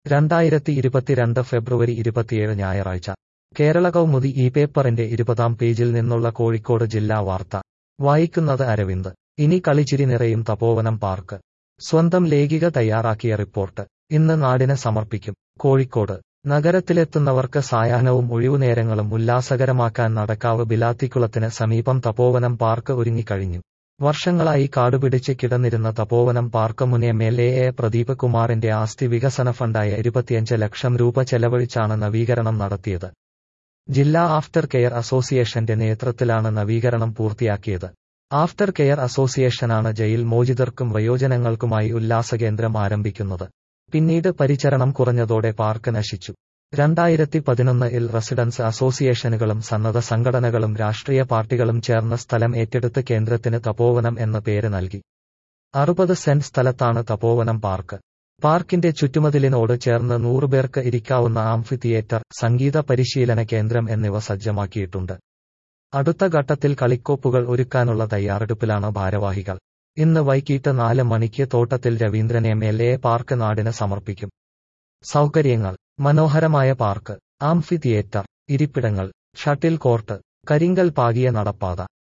രണ്ടായിരത്തി ഇരുപത്തിരണ്ട് ഫെബ്രുവരി ഇരുപത്തിയേഴ് ഞായറാഴ്ച കേരള കൗമുദി ഈ പേപ്പറിന്റെ ഇരുപതാം പേജിൽ നിന്നുള്ള കോഴിക്കോട് ജില്ലാ വാർത്ത വായിക്കുന്നത് അരവിന്ദ് ഇനി കളിച്ചിരി നിറയും തപോവനം പാർക്ക് സ്വന്തം ലേഖിക തയ്യാറാക്കിയ റിപ്പോർട്ട് ഇന്ന് നാടിന് സമർപ്പിക്കും കോഴിക്കോട് നഗരത്തിലെത്തുന്നവർക്ക് സായാഹ്നവും ഒഴിവുനേരങ്ങളും ഉല്ലാസകരമാക്കാൻ നടക്കാവ് ബിലാത്തിക്കുളത്തിന് സമീപം തപോവനം പാർക്ക് ഒരുങ്ങിക്കഴിഞ്ഞു വർഷങ്ങളായി കാടുപിടിച്ച് കിടന്നിരുന്ന തപോവനം പാർക്ക് മുൻ എം എൽ എ പ്രദീപ് കുമാറിന്റെ ആസ്തി വികസന ഫണ്ടായ ഇരുപത്തിയഞ്ച് ലക്ഷം രൂപ ചെലവഴിച്ചാണ് നവീകരണം നടത്തിയത് ജില്ലാ ആഫ്റ്റർ കെയർ അസോസിയേഷന്റെ നേതൃത്വത്തിലാണ് നവീകരണം പൂർത്തിയാക്കിയത് ആഫ്റ്റർ കെയർ അസോസിയേഷനാണ് ജയിൽ മോചിതർക്കും വയോജനങ്ങൾക്കുമായി ഉല്ലാസകേന്ദ്രം ആരംഭിക്കുന്നത് പിന്നീട് പരിചരണം കുറഞ്ഞതോടെ പാർക്ക് നശിച്ചു രണ്ടായിരത്തി പതിനൊന്നിൽ റെസിഡൻസ് അസോസിയേഷനുകളും സന്നദ്ധ സംഘടനകളും രാഷ്ട്രീയ പാർട്ടികളും ചേർന്ന് സ്ഥലം ഏറ്റെടുത്ത് കേന്ദ്രത്തിന് തപോവനം എന്ന പേര് നൽകി അറുപത് സെന്റ് സ്ഥലത്താണ് തപോവനം പാർക്ക് പാർക്കിന്റെ ചുറ്റുമതിലിനോട് ചേർന്ന് നൂറുപേർക്ക് ഇരിക്കാവുന്ന ആംഫി തിയേറ്റർ സംഗീത പരിശീലന കേന്ദ്രം എന്നിവ സജ്ജമാക്കിയിട്ടുണ്ട് അടുത്ത ഘട്ടത്തിൽ കളിക്കോപ്പുകൾ ഒരുക്കാനുള്ള തയ്യാറെടുപ്പിലാണ് ഭാരവാഹികൾ ഇന്ന് വൈകിട്ട് നാല് മണിക്ക് Thottathil Raveendran M L A park നാടിന് സമർപ്പിക്കും സൗകര്യങ്ങൾ മനോഹരമായ പാർക്ക് ആംഫി തിയേറ്റർ ഇരിപ്പിടങ്ങൾ ഷട്ടിൽ കോർട്ട് കരിങ്കൽ പാകിയ നടപ്പാത